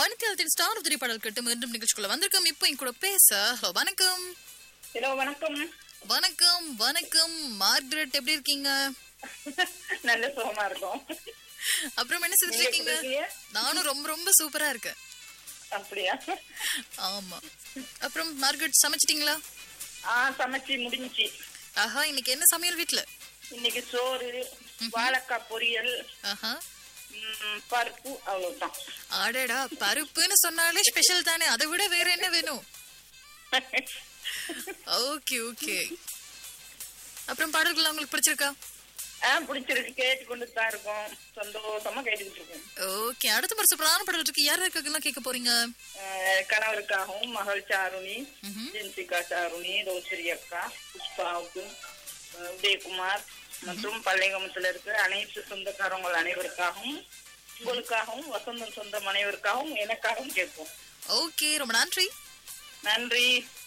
வனித்தியாலத்தின் star உதிரி பாடல் கேட்டு மீண்டும் நிகழ்ச்சிக்குள்ள வந்திருக்கோம் இப்போ என் கூட பேச ஹலோ வணக்கம் ஹலோ வணக்கம் வணக்கம் வணக்கம் மார்கரெட் எப்படி இருக்கீங்க நல்ல சுகமா இருக்கும் அப்புறம் என்ன நீங்க எப்படி செஞ்சிருக்கீங்க இருக்கீங்க? நானும் ரொம்ப ரொம்ப சூப்பரா இருக்கேன் அப்படியா ஆமா அப்புறம் மார்கரெட் சமைச்சிட்டீங்களா ஆ சமைச்சு முடிஞ்சுச்சு ஆஹா இன்னைக்கு என்ன சமையல் வீட்ல இன்னைக்கு சோறு வாழைக்காய் பொரியல் ஆஹா ம், பருப்பு அவ்வளவுதான் ஆடடா பருப்புன்னு சொன்னாலே ஸ்பெஷல் தானே அதை விட வேற என்ன வேணும் ஓகே ஓகே அப்புறம் பாடல்கள் உங்களுக்கு பிடிச்சிருக்கா ஆ பிடிச்சிருக்கு கேட்டு கொண்டு தான் இருக்கோம் சந்தோஷமா கேட்டுக்கிட்டு இருக்கோம் ஓகே அடுத்த ஒரு சூப்பரான பாடல் இருக்கு யார் யாருக்கெல்லாம் கேட்க போறீங்க அஹ், கணவருக்காகவும் மகள் சாருணி ம்ஹும். ஜென்சிகா சாருணி ரோசரி அக்கா புஷ்பாவுக்கு அஹ், உதயகுமார் மற்றும் பள்ளிகமத்துல இருக்க அனைத்து சொந்தக்காரங்கள் அனைவருக்காகவும் உங்களுக்காகவும் வசந்தம் சொந்தம் அனைவருக்காகவும் எனக்காகவும் கேட்போம் ஓகே ரொம்ப நன்றி நன்றி